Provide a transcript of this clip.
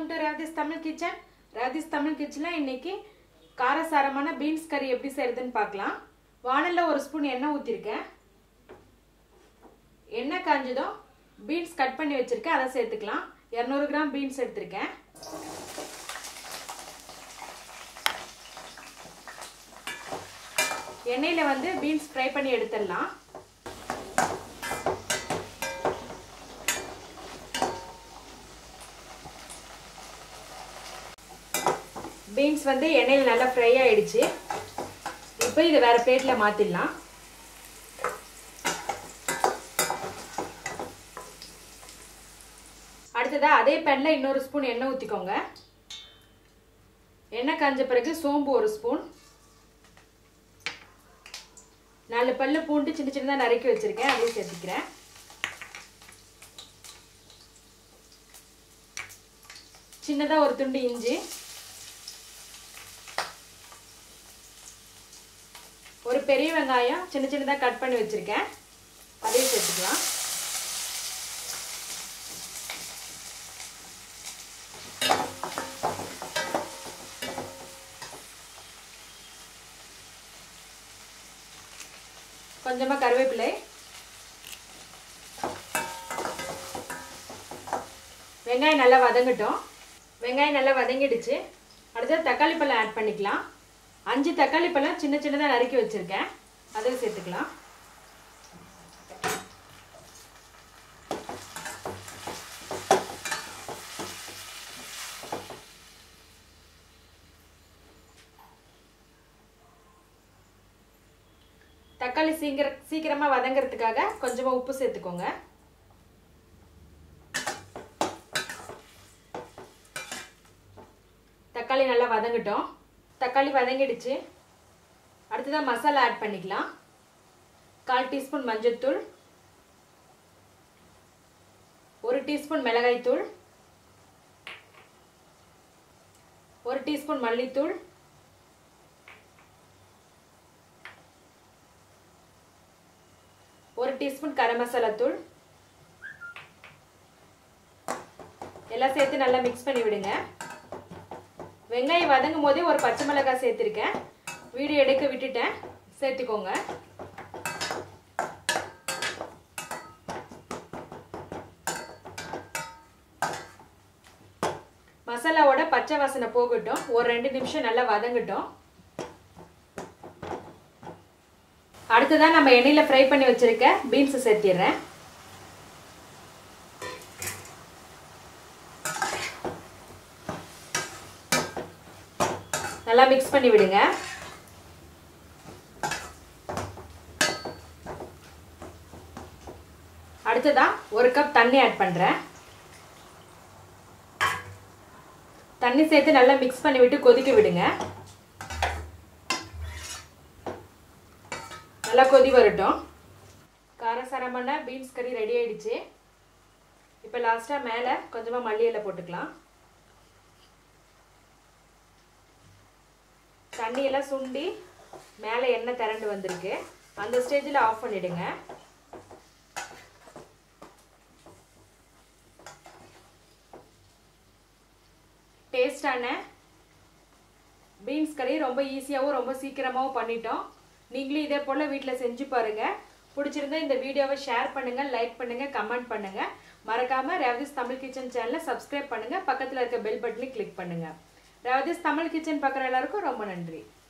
welcome to Revathi's Tamil kitchen Revathi's Tamil கிச்சனில் இன்னைக்கு காரசாரமான பீன்ஸ் கறி எப்படி செய்யறதுன்னு பார்க்கலாம் வானலில் ஒரு ஸ்பூன் எண்ணெய் ஊற்றிருக்கேன் எண்ணெய் காஞ்சதும் பீன்ஸ் கட் பண்ணி வச்சுருக்கேன் அதை சேர்த்துக்கலாம் இரநூறு கிராம் பீன்ஸ் எடுத்திருக்கேன் எண்ணெயில் வந்து பீன்ஸ் ஃப்ரை பண்ணி எடுத்துடலாம் பீன்ஸ் வந்து எண்ணெயில் நல்லா ஃப்ரை ஆயிடுச்சு இப்போ இதை வேற பிளேட்டில் மாற்றிடலாம் அடுத்ததாக அதே பேனில் இன்னொரு ஸ்பூன் எண்ணெய் ஊற்றிக்கோங்க எண்ணெய் காஞ்ச பிறகு சோம்பு ஒரு ஸ்பூன் நாலு பல்லு பூண்டு சின்ன சின்னதாக நறுக்கி வச்சுருக்கேன் அதையும் சேர்த்துக்கிறேன் சின்னதாக ஒரு துண்டு இஞ்சி ஒரு பெரிய வெங்காயம் சின்ன சின்னதாக கட் பண்ணி வச்சுருக்கேன் அதையும் சேர்த்துக்கலாம் கொஞ்சமாக கருவேப்பிலை வெங்காயம் நல்லா வதங்கட்டும் வெங்காயம் நல்லா வதங்கிடுச்சு அடுத்தது தக்காளி பழம் ஆட் பண்ணிக்கலாம் அஞ்சு தக்காளி பழம் சின்ன சின்னதாக நறுக்கி வச்சுருக்கேன் அதையும் சேர்த்துக்கலாம் தக்காளி சீக்கிர சீக்கிரமாக வதங்கிறதுக்காக கொஞ்சமாக உப்பு சேர்த்துக்கோங்க தக்காளி நல்லா வதங்கட்டும் தக்காளி வதங்கிடுச்சு அடுத்ததாக மசாலா ஆட் பண்ணிக்கலாம் கால் டீஸ்பூன் மஞ்சள்தூள் ஒரு டீஸ்பூன் மிளகாய்த்தூள் ஒரு டீஸ்பூன் மல்லித்தூள் ஒரு டீஸ்பூன் கரம் மசாலா தூள் எல்லாம் சேர்த்து நல்லா மிக்ஸ் பண்ணி விடுங்க வெங்காயம் வதங்கும் போதே ஒரு பச்சை மிளகாய் சேர்த்துருக்கேன் வீடியோ எடுக்க விட்டுட்டேன் சேர்த்துக்கோங்க மசாலாவோட பச்சை வாசனை போகட்டும் ஒரு ரெண்டு நிமிஷம் நல்லா வதங்கட்டும் அடுத்ததான் நம்ம எண்ணெயில் ஃப்ரை பண்ணி வச்சிருக்க பீன்ஸை சேர்த்திடுறேன் நல்லா மிக்ஸ் பண்ணி விடுங்க அடுத்ததா ஒரு கப் தண்ணி ஆட் பண்ணுறேன் தண்ணி சேர்த்து நல்லா மிக்ஸ் பண்ணி விட்டு கொதிக்க விடுங்க நல்லா கொதி வரட்டும் காரசாரமான பீன்ஸ் கறி ரெடி ஆயிடுச்சு இப்போ லாஸ்ட்டாக மேலே கொஞ்சமாக மல்லி இலை போட்டுக்கலாம் தண்ணியெல்லாம் சுண்டி மேலே எண்ணெய் திரண்டு வந்திருக்கு அந்த ஸ்டேஜில் ஆஃப் பண்ணிடுங்க டேஸ்டான பீன்ஸ் கறி ரொம்ப ஈஸியாகவும் ரொம்ப சீக்கிரமாகவும் பண்ணிட்டோம் நீங்களும் இதே போல் வீட்டில் செஞ்சு பாருங்கள் பிடிச்சிருந்தா இந்த வீடியோவை ஷேர் பண்ணுங்கள் லைக் பண்ணுங்கள் கமெண்ட் பண்ணுங்கள் மறக்காமல் ரேவதிஸ் தமிழ் கிச்சன் சேனலை சப்ஸ்கிரைப் பண்ணுங்கள் பக்கத்தில் இருக்க பெல் பட்டனையும் கிளிக் பண்ணுங்கள் ரேவதிஸ் தமிழ் கிச்சன் பார்க்குற எல்லாருக்கும் ரொம்ப நன்றி